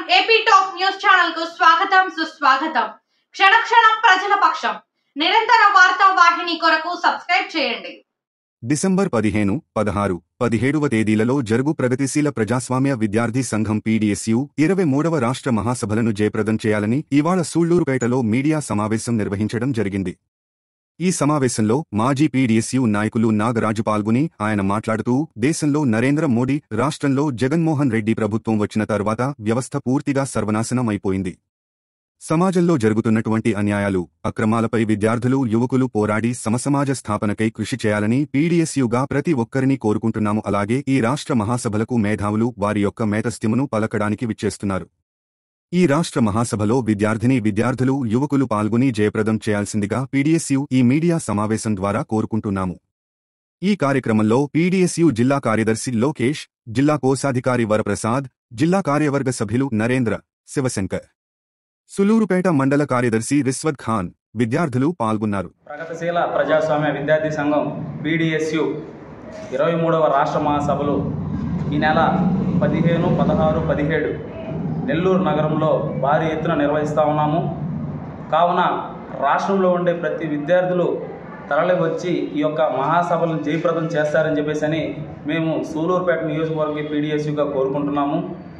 AP top news channel కు స్వాగతం సుస్వాగతం క్షణక్షణం ప్రజల పక్షం నిరంతర వార్తా వాహిని కొరకు సబ్స్క్రైబ్ చేయండి డిసెంబర్ పదిహేను పదహారు పదిహేడువ తేదీలలో జరుగు ప్రగతిశీల ప్రజాస్వామ్య విద్యార్థి సంఘం పీడీఎస్యు ఇరవై మూడవ రాష్ట్ర మహాసభలను జయప్రదం చేయాలని ఇవాళ సూళ్లూరుపేటలో మీడియా సమావేశం నిర్వహించడం జరిగింది ఈ సమావేశంలో మాజీ పీడీఎస్యు నాయకులు నాగరాజు పాల్గొని ఆయన మాట్లాడుతూ దేశంలో నరేంద్ర మోడీ రాష్ట్రంలో జగన్మోహన్ రెడ్డి ప్రభుత్వం వచ్చిన తర్వాత వ్యవస్థ పూర్తిగా సర్వనాశనం అయిపోయింది సమాజంలో జరుగుతున్నటువంటి అన్యాయాలు అక్రమాలపై విద్యార్థులు యువకులు పోరాడి సమసమాజ స్థాపనకై కృషి చేయాలని పీడీఎస్యుగా ప్రతి ఒక్కరిని కోరుకుంటున్నాము అలాగే ఈ రాష్ట్ర మహాసభలకు మేధావులు వారి యొక్క మేతస్థిమును పలకడానికి విచ్చేస్తున్నారు ఈ రాష్ట్ర మహాసభలో విద్యార్థిని విద్యార్థులు యువకులు పాల్గొని జయప్రదం చేయాల్సిందిగా పీడీఎస్యు ఈ మీడియా సమావేశం ద్వారా కోరుకుంటున్నాము ఈ కార్యక్రమంలో పీడీఎస్యు జిల్లా కార్యదర్శి లోకేష్ జిల్లా కోశాధికారి వరప్రసాద్ జిల్లా కార్యవర్గ సభ్యులు నరేంద్ర శివశంకర్ సులూరుపేట మండల కార్యదర్శి రిస్వద్ ఖాన్ విద్యార్థులు పాల్గొన్నారు ప్రగతిశీల ప్రజాస్వామ్య విద్యార్థి సంఘం పీడిఎస్యు ఇరవై మూడవ రాష్ట్ర మహాసభలు ఈ నెల పదిహేను పదహారు పదిహేడు నెల్లూరు నగరంలో భారీ ఎత్తున నిర్వహిస్తూ ఉన్నాము కావున రాష్ట్రంలో ఉండే ప్రతి విద్యార్థులు తరలి వచ్చి ఈ యొక్క మహాసభలను జయప్రదం చేస్తారని చెప్పేసి అని మేము సూలూరుపేట నియోజకవర్గ పీడిఎస్యుగా కోరుకుంటున్నాము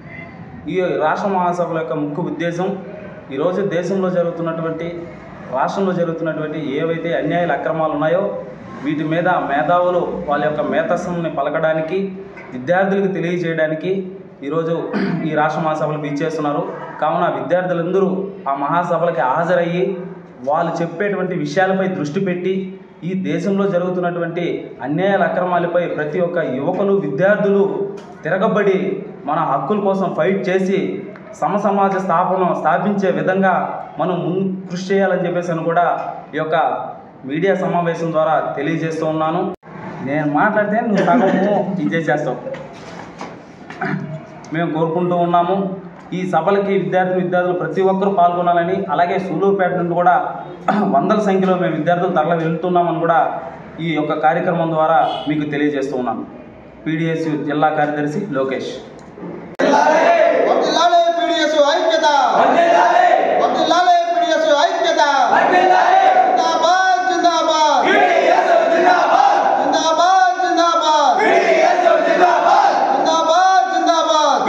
ఈ రాష్ట్ర మహాసభల యొక్క ముఖ్య ఉద్దేశం ఈరోజు దేశంలో జరుగుతున్నటువంటి రాష్ట్రంలో జరుగుతున్నటువంటి ఏవైతే అన్యాయాల అక్రమాలు ఉన్నాయో వీటి మీద మేధావులు వాళ్ళ యొక్క మేతస్సుని పలకడానికి విద్యార్థులకు తెలియజేయడానికి ఈరోజు ఈ రాష్ట్ర మహాసభలకు ఇచ్చేస్తున్నారు కావున విద్యార్థులందరూ ఆ మహాసభలకి హాజరయ్యి వాళ్ళు చెప్పేటువంటి విషయాలపై దృష్టి పెట్టి ఈ దేశంలో జరుగుతున్నటువంటి అన్యాయాల అక్రమాలపై ప్రతి ఒక్క యువకులు విద్యార్థులు తిరగబడి మన హక్కుల కోసం ఫైట్ చేసి సమసమాజ స్థాపన స్థాపించే విధంగా మనం ముందు కృషి చేయాలని చెప్పేసి అని కూడా ఈ యొక్క మీడియా సమావేశం ద్వారా తెలియజేస్తూ ఉన్నాను నేను మాట్లాడితే నువ్వు సగము ఇది చేస్తావు మేము కోరుకుంటూ ఉన్నాము ఈ సభలకి విద్యార్థి విద్యార్థులు ప్రతి ఒక్కరూ పాల్గొనాలని అలాగే సూలూరుపేట నుండి కూడా వందల సంఖ్యలో మేము విద్యార్థులు తరలి వెళ్తున్నామని కూడా ఈ యొక్క కార్యక్రమం ద్వారా మీకు తెలియజేస్తూ ఉన్నాను పీడిఎస్ జిల్లా కార్యదర్శి లోకేష్ వర్ధిల్లాలే పీడిఎస్ ఐక్యత వర్ధిల్లాలే పీడిఎస్ ఐక్యత జిందాబాద్ జిందాబాద్ జిందాబాద్ జిందాబాద్ జిందాబాద్ జిందాబాద్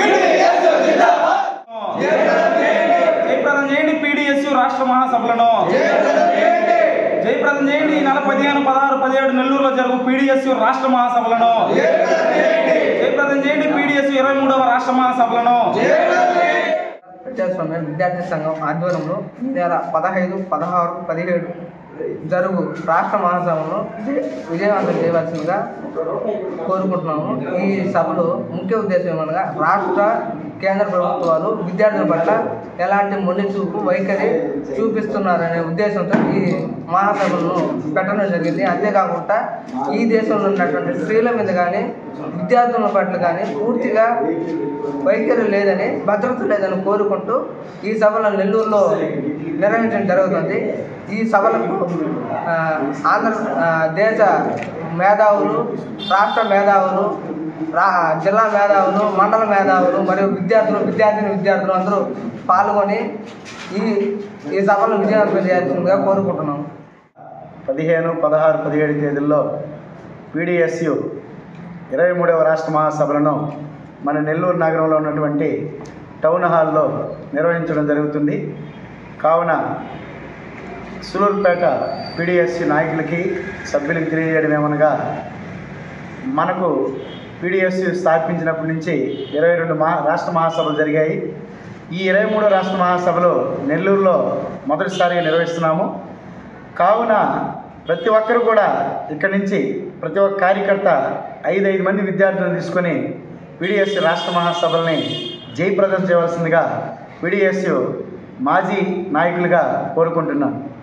జయప్రదం చేయండి పీడిఎస్ రాష్ట్ర మహాసభలను జయప్రదం చేయండి ఈ నెల పదిహేను పదహారు పదిహేడు నెల్లూరులో జరుగు పీడిఎస్ రాష్ట్ర మహాసభలను జయప్రదం చేయండి పీడిఎస్ ఇరవై మూడవ రాష్ట్ర మహాసభలను ప్రజాస్వామ్య విద్యార్థి సంఘం ఆధ్వర్యంలో ఈ నెల పదహైదు పదహారు పదిహేడు జరుగు రాష్ట్ర మహాసభను విజయ- విజయవంతం చేయవలసిందిగా కోరుకుంటున్నాము ఈ సభలో ముఖ్య ఉద్దేశం ఏమనగా రాష్ట్ర కేంద్ర ప్రభుత్వాలు విద్యార్థుల పట్ల ఎలాంటి మొండి చూపు వైఖరి చూపిస్తున్నారనే ఉద్దేశంతో ఈ మహాసభలను పెట్టడం జరిగింది అంతేకాకుండా ఈ దేశంలో ఉన్నటువంటి స్త్రీల మీద కానీ విద్యార్థుల పట్ల కానీ పూర్తిగా వైఖరి లేదని భద్రత లేదని కోరుకుంటూ ఈ సభలను నెల్లూరులో నిర్వహించడం జరుగుతుంది ఈ సభలకు ఆ, ఆంధ్ర ఆ, దేశ మేధావులు రాష్ట్ర మేధావులు రా జిల్లా మేధావులు మండల మేధావులు మరియు విద్యార్థులు విద్యార్థిని విద్యార్థులు అందరూ పాల్గొని ఈ ఈ సభలను విజయవంతం చేయాల్సిందిగా కోరుకుంటున్నాము పదిహేను పదహారు పదిహేడు తేదీల్లో పీడిఎస్యు ఇరవై మూడవ రాష్ట్ర మహాసభలను మన నెల్లూరు నగరంలో ఉన్నటువంటి టౌన్ హాల్లో నిర్వహించడం జరుగుతుంది కావున సులూరుపేట పీడిఎస్సి నాయకులకి సభ్యులకి తెలియజేయడం ఏమనగా మనకు పీడిఎస్సి స్థాపించినప్పటి నుంచి ఇరవై రెండు మహా రాష్ట్ర మహాసభలు జరిగాయి ఈ ఇరవై మూడో రాష్ట్ర మహాసభలు నెల్లూరులో మొదటిసారిగా నిర్వహిస్తున్నాము కావున ప్రతి ఒక్కరు కూడా ఇక్కడి నుంచి ప్రతి ఒక్క కార్యకర్త ఐదు ఐదు మంది విద్యార్థులను తీసుకొని పీడిఎస్సి రాష్ట్ర మహాసభల్ని జయప్రదం చేయవలసిందిగా పీడిఎస్యు మాజీ నాయకులుగా కోరుకుంటున్నాను